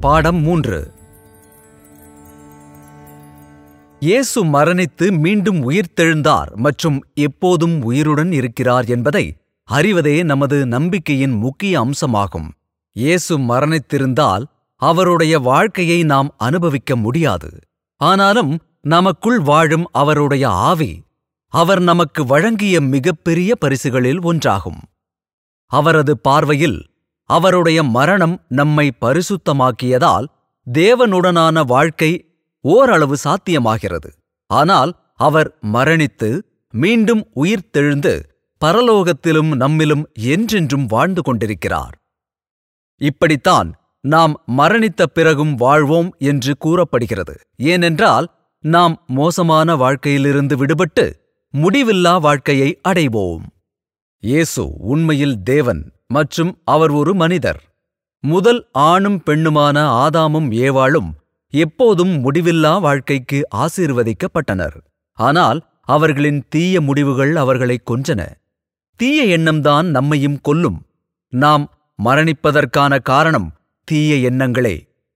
பாடம் மூன்று இயேசு மரணித்து மீண்டும் உயிர்த்தெழுந்தார் மற்றும் எப்போதும் உயிருடன் இருக்கிறார் என்பதை அறிவதே நமது நம்பிக்கையின் முக்கிய அம்சமாகும் இயேசு மரணித்திருந்தால் அவருடைய வாழ்க்கையை நாம் அனுபவிக்க முடியாது ஆனாலும் நமக்குள் வாழும் அவருடைய ஆவி அவர் நமக்கு வழங்கிய மிகப்பெரிய பரிசுகளில் ஒன்றாகும் அவரது பார்வையில் அவருடைய மரணம் நம்மை பரிசுத்தமாக்கியதால் தேவனுடனான வாழ்க்கை ஓரளவு சாத்தியமாகிறது ஆனால் அவர் மரணித்து மீண்டும் உயிர்த்தெழுந்து பரலோகத்திலும் நம்மிலும் என்றென்றும் வாழ்ந்து கொண்டிருக்கிறார் இப்படித்தான் நாம் மரணித்த பிறகும் வாழ்வோம் என்று கூறப்படுகிறது ஏனென்றால் நாம் மோசமான வாழ்க்கையிலிருந்து விடுபட்டு முடிவில்லா வாழ்க்கையை அடைவோம் இயேசு உண்மையில் தேவன் மற்றும் அவர் ஒரு மனிதர் முதல் ஆணும் பெண்ணுமான ஆதாமும் ஏவாளும் எப்போதும் முடிவில்லா வாழ்க்கைக்கு ஆசீர்வதிக்கப்பட்டனர் ஆனால் அவர்களின் தீய முடிவுகள் அவர்களை கொன்றன தீய எண்ணம்தான் நம்மையும் கொல்லும் நாம் மரணிப்பதற்கான காரணம் தீய எண்ணங்களே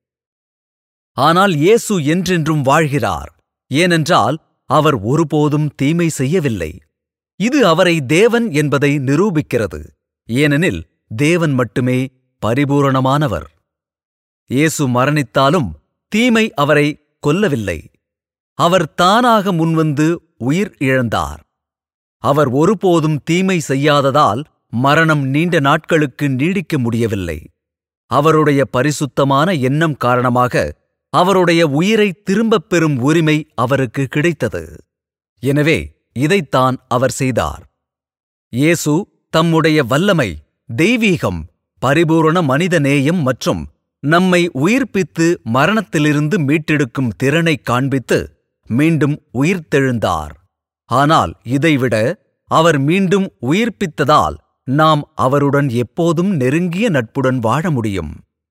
ஆனால் இயேசு என்றென்றும் வாழ்கிறார் ஏனென்றால் அவர் ஒருபோதும் தீமை செய்யவில்லை இது அவரை தேவன் என்பதை நிரூபிக்கிறது ஏனெனில் தேவன் மட்டுமே பரிபூரணமானவர் இயேசு மரணித்தாலும் தீமை அவரை கொல்லவில்லை அவர் தானாக முன்வந்து உயிர் இழந்தார் அவர் ஒருபோதும் தீமை செய்யாததால் மரணம் நீண்ட நாட்களுக்கு நீடிக்க முடியவில்லை அவருடைய பரிசுத்தமான எண்ணம் காரணமாக அவருடைய உயிரை திரும்பப் பெறும் உரிமை அவருக்கு கிடைத்தது எனவே இதைத்தான் அவர் செய்தார் இயேசு தம்முடைய வல்லமை தெய்வீகம் பரிபூரண மனித நேயம் மற்றும் நம்மை உயிர்ப்பித்து மரணத்திலிருந்து மீட்டெடுக்கும் திறனைக் காண்பித்து மீண்டும் உயிர்த்தெழுந்தார் ஆனால் இதைவிட அவர் மீண்டும் உயிர்ப்பித்ததால் நாம் அவருடன் எப்போதும் நெருங்கிய நட்புடன் வாழ முடியும்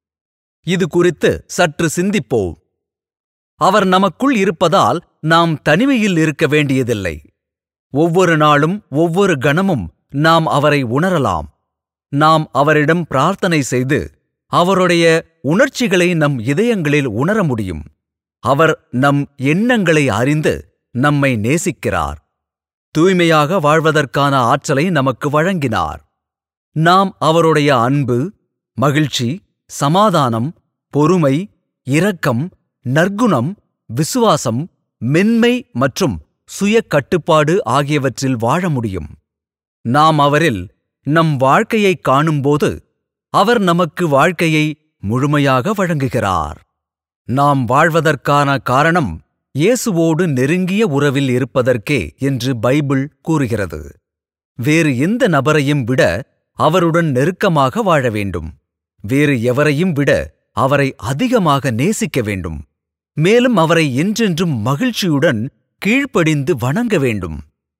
இது குறித்து சற்று சிந்திப்போம் அவர் நமக்குள் இருப்பதால் நாம் தனிமையில் இருக்க வேண்டியதில்லை ஒவ்வொரு நாளும் ஒவ்வொரு கணமும் நாம் அவரை உணரலாம் நாம் அவரிடம் பிரார்த்தனை செய்து அவருடைய உணர்ச்சிகளை நம் இதயங்களில் உணர முடியும் அவர் நம் எண்ணங்களை அறிந்து நம்மை நேசிக்கிறார் தூய்மையாக வாழ்வதற்கான ஆற்றலை நமக்கு வழங்கினார் நாம் அவருடைய அன்பு மகிழ்ச்சி சமாதானம் பொறுமை இரக்கம் நற்குணம் விசுவாசம் மென்மை மற்றும் சுய கட்டுப்பாடு ஆகியவற்றில் வாழ முடியும் நாம் அவரில் நம் வாழ்க்கையைக் காணும்போது அவர் நமக்கு வாழ்க்கையை முழுமையாக வழங்குகிறார் நாம் வாழ்வதற்கான காரணம் இயேசுவோடு நெருங்கிய உறவில் இருப்பதற்கே என்று பைபிள் கூறுகிறது வேறு எந்த நபரையும் விட அவருடன் நெருக்கமாக வாழ வேண்டும் வேறு எவரையும் விட அவரை அதிகமாக நேசிக்க வேண்டும் மேலும் அவரை என்றென்றும் மகிழ்ச்சியுடன் கீழ்ப்படிந்து வணங்க வேண்டும்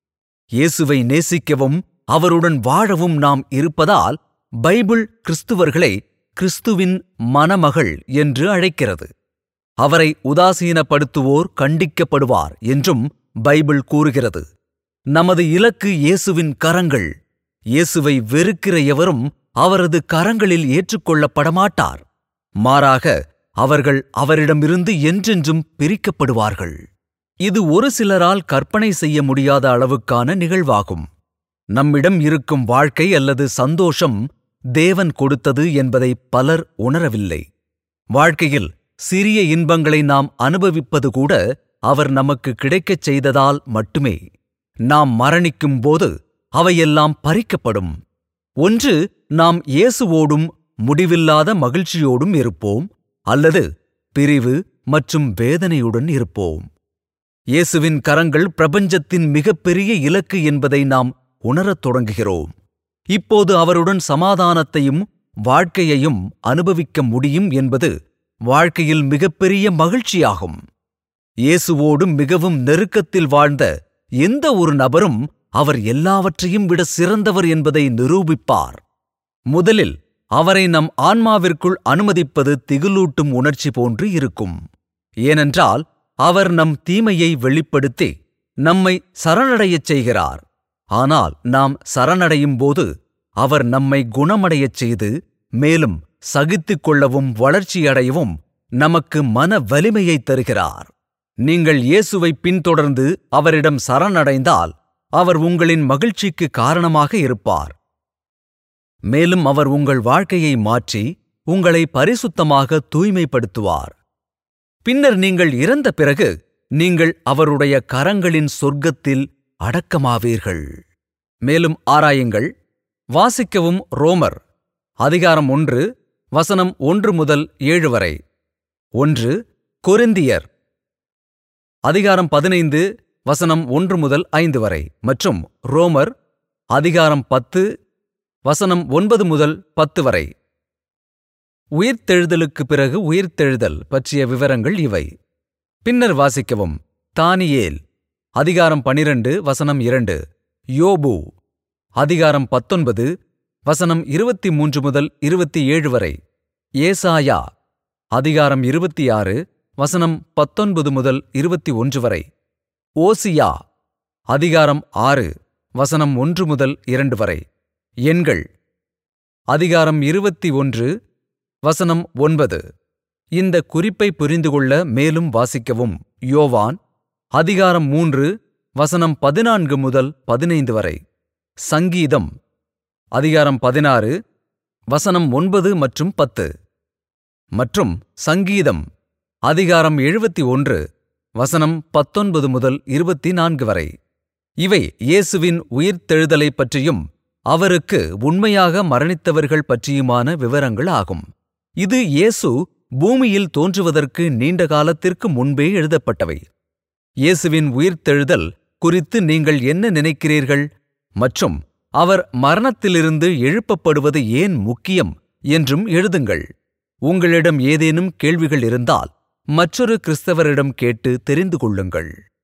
இயேசுவை நேசிக்கவும் அவருடன் வாழவும் நாம் இருப்பதால் பைபிள் கிறிஸ்துவர்களை கிறிஸ்துவின் மணமகள் என்று அழைக்கிறது அவரை உதாசீனப்படுத்துவோர் கண்டிக்கப்படுவார் என்றும் பைபிள் கூறுகிறது நமது இலக்கு இயேசுவின் கரங்கள் இயேசுவை வெறுக்கிற எவரும் அவரது கரங்களில் ஏற்றுக்கொள்ளப்படமாட்டார் மாறாக அவர்கள் அவரிடமிருந்து என்றென்றும் பிரிக்கப்படுவார்கள் இது ஒரு சிலரால் கற்பனை செய்ய முடியாத அளவுக்கான நிகழ்வாகும் நம்மிடம் இருக்கும் வாழ்க்கை அல்லது சந்தோஷம் தேவன் கொடுத்தது என்பதை பலர் உணரவில்லை வாழ்க்கையில் சிறிய இன்பங்களை நாம் அனுபவிப்பது கூட அவர் நமக்கு கிடைக்கச் செய்ததால் மட்டுமே நாம் மரணிக்கும் போது அவையெல்லாம் பறிக்கப்படும் ஒன்று நாம் இயேசுவோடும் முடிவில்லாத மகிழ்ச்சியோடும் இருப்போம் அல்லது பிரிவு மற்றும் வேதனையுடன் இருப்போம் இயேசுவின் கரங்கள் பிரபஞ்சத்தின் மிகப்பெரிய இலக்கு என்பதை நாம் உணரத் தொடங்குகிறோம் இப்போது அவருடன் சமாதானத்தையும் வாழ்க்கையையும் அனுபவிக்க முடியும் என்பது வாழ்க்கையில் மிகப்பெரிய மகிழ்ச்சியாகும் இயேசுவோடு மிகவும் நெருக்கத்தில் வாழ்ந்த எந்த ஒரு நபரும் அவர் எல்லாவற்றையும் விட சிறந்தவர் என்பதை நிரூபிப்பார் முதலில் அவரை நம் ஆன்மாவிற்குள் அனுமதிப்பது திகிலூட்டும் உணர்ச்சி போன்று இருக்கும் ஏனென்றால் அவர் நம் தீமையை வெளிப்படுத்தி நம்மை சரணடையச் செய்கிறார் ஆனால் நாம் சரணடையும் போது அவர் நம்மை குணமடையச் செய்து மேலும் சகித்துக் கொள்ளவும் வளர்ச்சியடையவும் நமக்கு மன வலிமையைத் தருகிறார் நீங்கள் இயேசுவை பின்தொடர்ந்து அவரிடம் சரணடைந்தால் அவர் உங்களின் மகிழ்ச்சிக்கு காரணமாக இருப்பார் மேலும் அவர் உங்கள் வாழ்க்கையை மாற்றி உங்களை பரிசுத்தமாக தூய்மைப்படுத்துவார் பின்னர் நீங்கள் இறந்த பிறகு நீங்கள் அவருடைய கரங்களின் சொர்க்கத்தில் அடக்கமாவீர்கள் மேலும் ஆராயுங்கள் வாசிக்கவும் ரோமர் அதிகாரம் ஒன்று வசனம் ஒன்று முதல் ஏழு வரை ஒன்று கொரிந்தியர் அதிகாரம் பதினைந்து வசனம் ஒன்று முதல் ஐந்து வரை மற்றும் ரோமர் அதிகாரம் பத்து வசனம் ஒன்பது முதல் பத்து வரை உயிர்த்தெழுதலுக்குப் பிறகு உயிர்த்தெழுதல் பற்றிய விவரங்கள் இவை பின்னர் வாசிக்கவும் தானியேல் அதிகாரம் பனிரண்டு வசனம் இரண்டு யோபு அதிகாரம் பத்தொன்பது வசனம் இருபத்தி மூன்று முதல் இருபத்தி ஏழு வரை ஏசாயா அதிகாரம் இருபத்தி ஆறு வசனம் பத்தொன்பது முதல் இருபத்தி ஒன்று வரை ஓசியா அதிகாரம் ஆறு வசனம் ஒன்று முதல் இரண்டு வரை எண்கள் அதிகாரம் இருபத்தி ஒன்று வசனம் ஒன்பது இந்த குறிப்பை புரிந்துகொள்ள மேலும் வாசிக்கவும் யோவான் அதிகாரம் மூன்று வசனம் பதினான்கு முதல் பதினைந்து வரை சங்கீதம் அதிகாரம் பதினாறு வசனம் ஒன்பது மற்றும் பத்து மற்றும் சங்கீதம் அதிகாரம் எழுபத்தி ஒன்று வசனம் பத்தொன்பது முதல் இருபத்தி நான்கு வரை இவை இயேசுவின் உயிர்த்தெழுதலைப் பற்றியும் அவருக்கு உண்மையாக மரணித்தவர்கள் பற்றியுமான விவரங்கள் ஆகும் இது இயேசு பூமியில் தோன்றுவதற்கு நீண்ட காலத்திற்கு முன்பே எழுதப்பட்டவை இயேசுவின் உயிர்த்தெழுதல் குறித்து நீங்கள் என்ன நினைக்கிறீர்கள் மற்றும் அவர் மரணத்திலிருந்து எழுப்பப்படுவது ஏன் முக்கியம் என்றும் எழுதுங்கள் உங்களிடம் ஏதேனும் கேள்விகள் இருந்தால் மற்றொரு கிறிஸ்தவரிடம் கேட்டு தெரிந்து கொள்ளுங்கள்